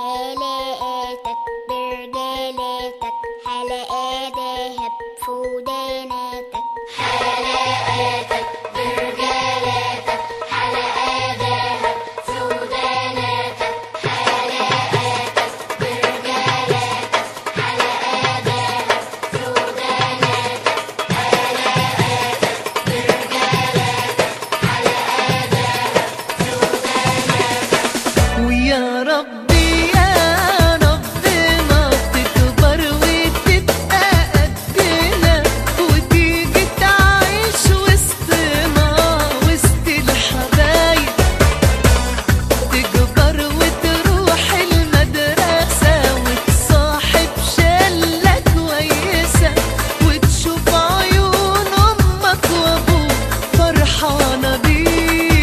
حلقاتك برجالاتك حلقات دهب في وداناتك حلقاتك برجالاتك حلقات دهب في وداناتك حلقاتك برجالاتك حلقات دهب في وداناتك حلقاتك برجالاتك حلقات دهب في وداناتك ويا ربي يا رب ما تكبر وتبقى قدنا وتيجي تعيش وسطنا وسط الحبايب تكبر وتروح المدرسة وتصاحب شلة كويسة وتشوف عيون أمك وأبوك فرحانة بيك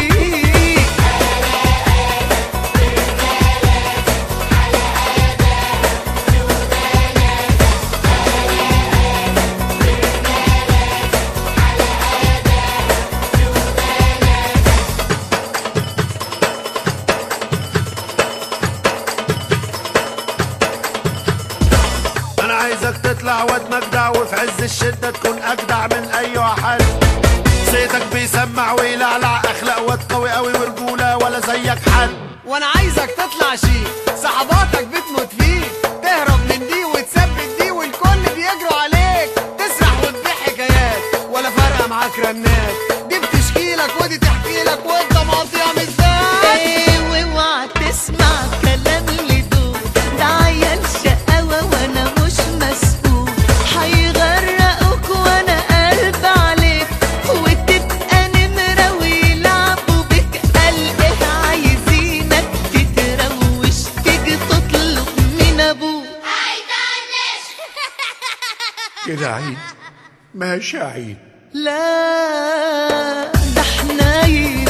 انا عايزك تطلع وتمجدع وفي عز الشدة تكون اجدع من اي حد صيتك بيسمع ويلعلع اخلاق واد قوي قوي ورجولة ولا زيك حد وانا عايزك تطلع شيك صحباتك بتموت فيك تهرب من دي وتثبت دي والكل بيجروا عليك تسرح وتبيع حكايات ولا فارقه معاك رنات دي بتشكي لك ودي تحكي لك وانت مقضيها مزاج ايه واوعى تسمع كلام اللي دول ده عيال شقاوة وانا مش مسؤول هيغرقوك وانا قلب عليك وتبقى نمرة ويلعبوا بك قال ايه عايزينك تتروش تيجي تطلب من ابوك كده عيد ماشي عيد لا ده حنين